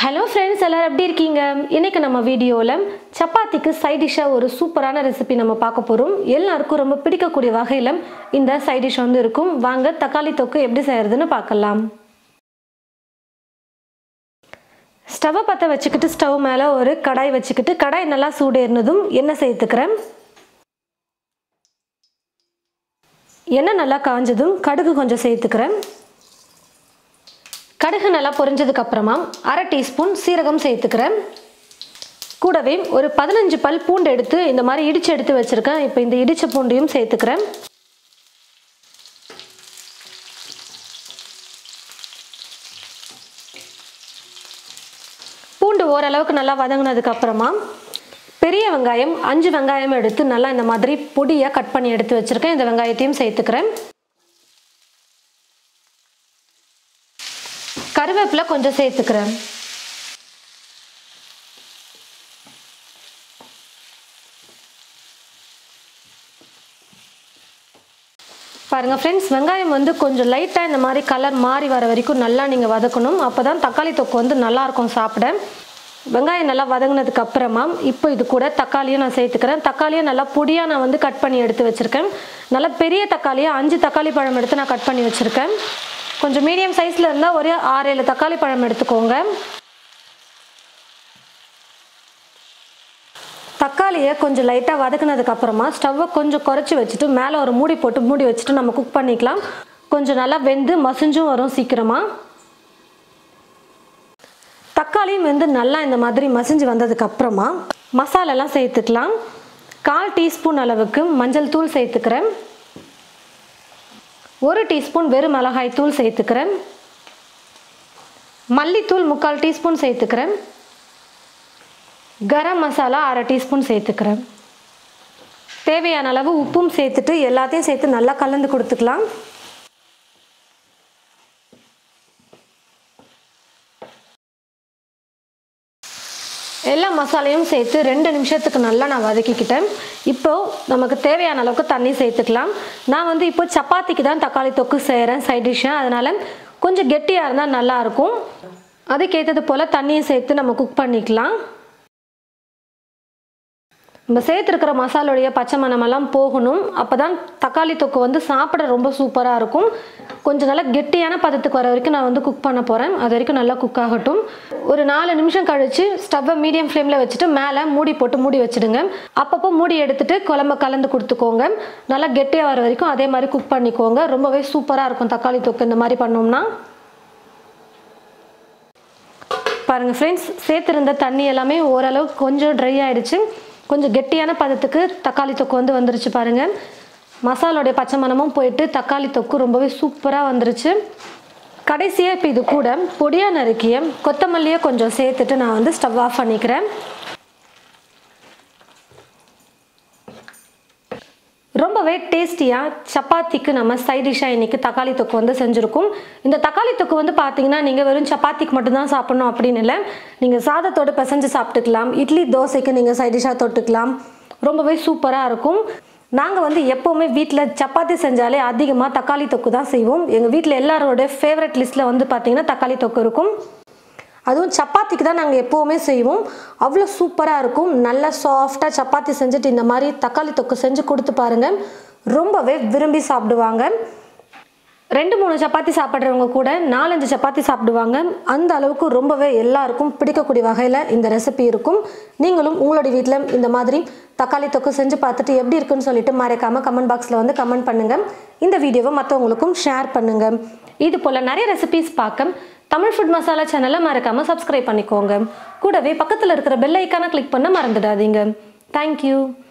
hello friends எல்லோரும் எப்படி இருக்கீங்க இன்றைக்கி நம்ம வீடியோவில் சப்பாத்திக்கு சைட் டிஷ்ஷாக ஒரு சூப்பரான ரெசிபி நம்ம பார்க்க போகிறோம் எல்லாருக்கும் ரொம்ப பிடிக்கக்கூடிய வகையில் இந்த சைட் டிஷ் வந்து இருக்கும் வாங்க தக்காளி தொக்கு எப்படி செய்கிறதுன்னு பார்க்கலாம் ஸ்டவ்வை பற்ற வச்சுக்கிட்டு ஸ்டவ் மேலே ஒரு கடாய் வச்சுக்கிட்டு கடாய் நல்லா சூடேறினதும் எண்ணெய் சேர்த்துக்கிறேன் எண்ணெய் நல்லா காஞ்சதும் கடுகு கொஞ்சம் சேர்த்துக்கிறேன் கடுகு நல்லா பொரிஞ்சதுக்கு அப்புறமா அரை டீஸ்பூன் சீரகம் சேர்த்துக்கிறேன் கூடவே ஒரு பதினஞ்சு பல் பூண்டு எடுத்து இந்த மாதிரி இடிச்சு எடுத்து வச்சுருக்கேன் இப்போ இந்த இடிச்ச பூண்டையும் சேர்த்துக்கிறேன் பூண்டு ஓரளவுக்கு நல்லா வதங்கினதுக்கு அப்புறமா பெரிய வெங்காயம் அஞ்சு வெங்காயம் எடுத்து நல்லா இந்த மாதிரி பொடியாக கட் பண்ணி எடுத்து வச்சுருக்கேன் இந்த வெங்காயத்தையும் சேர்த்துக்கிறேன் கருவேப்பிலை கொஞ்சம் சேர்த்துக்கிறேன் பாருங்கள் ஃப்ரெண்ட்ஸ் வெங்காயம் வந்து கொஞ்சம் லைட்டாக இந்த மாதிரி கலர் மாறி வர வரைக்கும் நல்லா நீங்கள் வதக்கணும் அப்போ தான் தக்காளி தொக்கு வந்து நல்லாயிருக்கும் சாப்பிட வெங்காயம் நல்லா வதங்கினதுக்கு அப்புறமா இப்போ இது கூட தக்காளியும் நான் சேர்த்துக்கிறேன் தக்காளியை நல்லா பொடியாக நான் வந்து கட் பண்ணி எடுத்து வச்சுருக்கேன் நல்லா பெரிய தக்காளியாக அஞ்சு தக்காளி பழம் எடுத்து நான் கட் பண்ணி வச்சுருக்கேன் கொஞ்சம் மீடியம் சைஸில் இருந்தால் ஒரு ஆறு ஏழு தக்காளி பழம் எடுத்துக்கோங்க தக்காளியை கொஞ்சம் லைட்டாக வதக்குனதுக்கு அப்புறமா ஸ்டவ்வை கொஞ்சம் குறைச்சி வச்சுட்டு மேலே ஒரு மூடி போட்டு மூடி வச்சுட்டு நம்ம குக் பண்ணிக்கலாம் கொஞ்சம் நல்லா வெந்து மசிஞ்சும் வரும் சீக்கிரமாக தக்காளியும் வந்து நல்லா இந்த மாதிரி மசிஞ்சு வந்ததுக்கு அப்புறமா மசாலாலாம் சேர்த்துக்கலாம் கால் டீஸ்பூன் அளவுக்கு மஞ்சள் தூள் சேர்த்துக்கிறேன் ஒரு டீஸ்பூன் வெறும் மிளகாய் தூள் சேர்த்துக்கிறேன் மல்லித்தூள் முக்கால் டீஸ்பூன் சேர்த்துக்கிறேன் கரம் மசாலா அரை டீஸ்பூன் சேர்த்துக்கிறேன் தேவையான அளவு உப்பும் சேர்த்துட்டு எல்லாத்தையும் சேர்த்து நல்லா கலந்து கொடுத்துக்கலாம் எல்லா மசாலையும் சேர்த்து ரெண்டு நிமிஷத்துக்கு நல்லா நான் வதக்கிக்கிட்டேன் இப்போது நமக்கு தேவையான அளவுக்கு தண்ணி சேர்த்துக்கலாம் நான் வந்து இப்போ சப்பாத்திக்கு தான் தக்காளி தொக்கு செய்கிறேன் சைட் டிஷ்ஷாக அதனால் கொஞ்சம் கெட்டியாக இருந்தால் நல்லாயிருக்கும் அதுக்கேற்றது போல் தண்ணியை சேர்த்து நம்ம குக் பண்ணிக்கலாம் நம்ம சேர்த்துருக்கிற மசாலோடைய பச்சை மணமெல்லாம் போகணும் அப்போ தான் தக்காளி தொக்கு வந்து சாப்பிட ரொம்ப சூப்பராக இருக்கும் கொஞ்சம் நல்லா கெட்டியான பதத்துக்கு வர வரைக்கும் நான் வந்து குக் பண்ண போகிறேன் அது வரைக்கும் நல்லா குக் ஆகட்டும் ஒரு நாலு நிமிஷம் கழித்து ஸ்டவ்வை மீடியம் ஃப்ளேமில் வச்சுட்டு மேலே மூடி போட்டு மூடி வச்சுடுங்க அப்பப்போ மூடி எடுத்துட்டு குழம்ப கலந்து கொடுத்துக்கோங்க நல்லா கெட்டியாக வர வரைக்கும் அதே மாதிரி குக் பண்ணிக்கோங்க ரொம்பவே சூப்பராக இருக்கும் தக்காளி தொக்கு இந்த மாதிரி பண்ணோம்னா பாருங்கள் ஃப்ரெண்ட்ஸ் சேர்த்துருந்த தண்ணி எல்லாமே ஓரளவுக்கு கொஞ்சம் ட்ரை ஆகிடுச்சு கொஞ்சம் கெட்டியான பதத்துக்கு தக்காளி தொக்கு வந்து வந்துருச்சு பாருங்கள் மசாலோடைய பச்சை மணமும் போயிட்டு தக்காளி தொக்கு ரொம்பவே சூப்பராக வந்துருச்சு கடைசியாக இப்போ இது கூட பொடியாக நறுக்கிய கொத்தமல்லியை கொஞ்சம் சேர்த்துட்டு நான் வந்து ஸ்டவ் ஆஃப் பண்ணிக்கிறேன் ரொம்பவே டேஸ்டியாக சப்பாத்திக்கு நம்ம சைட் டிஷ்ஷாக இன்றைக்கி தக்காளி தொக்கு வந்து செஞ்சுருக்கோம் இந்த தக்காளி தொக்கு வந்து பார்த்தீங்கன்னா நீங்கள் வெறும் சப்பாத்திக்கு மட்டும்தான் சாப்பிட்ணும் அப்படின்னு இல்லை நீங்கள் சாதத்தோடு பிசைஞ்சு சாப்பிட்டுக்கலாம் இட்லி தோசைக்கு நீங்கள் சைட் டிஷ்ஷாக தொட்டுக்கலாம் ரொம்பவே சூப்பராக இருக்கும் நாங்கள் வந்து எப்போவுமே வீட்டில் சப்பாத்தி செஞ்சாலே அதிகமாக தக்காளி தொக்கு தான் செய்வோம் எங்கள் வீட்டில் எல்லாரோட ஃபேவரட் லிஸ்ட்டில் வந்து பார்த்திங்கன்னா தக்காளி தொக்கு இருக்கும் அதுவும் சப்பாத்திக்கு தான் நாங்கள் எப்போவுமே செய்வோம் அவ்வளோ சூப்பராக இருக்கும் நல்லா சாஃப்டாக சப்பாத்தி செஞ்சுட்டு இந்த மாதிரி தக்காளி தொக்கு செஞ்சு கொடுத்து பாருங்கள் ரொம்பவே விரும்பி சாப்பிடுவாங்க ரெண்டு மூணு சப்பாத்தி சாப்பிட்றவங்க கூட நாலஞ்சு சப்பாத்தி சாப்பிடுவாங்க அந்த அளவுக்கு ரொம்பவே எல்லாருக்கும் பிடிக்கக்கூடிய வகையில் இந்த ரெசிபி இருக்கும் நீங்களும் உங்களுடைய வீட்டில் இந்த மாதிரி தக்காளி தொக்கு செஞ்சு பார்த்துட்டு எப்படி இருக்குன்னு சொல்லிட்டு மறைக்காமல் கமெண்ட் பாக்ஸில் வந்து கமெண்ட் பண்ணுங்கள் இந்த வீடியோவை மற்றவங்களுக்கும் ஷேர் பண்ணுங்கள் இது போல் நிறைய ரெசிபிஸ் பார்க்க தமிழ் ஃபுட் மசாலா சேனலை மறக்காமல் சப்ஸ்கிரைப் பண்ணிக்கோங்க கூடவே பக்கத்தில் இருக்கிற பெல் ஐக்கானை கிளிக் பண்ண மறந்துடாதீங்க தேங்க்யூ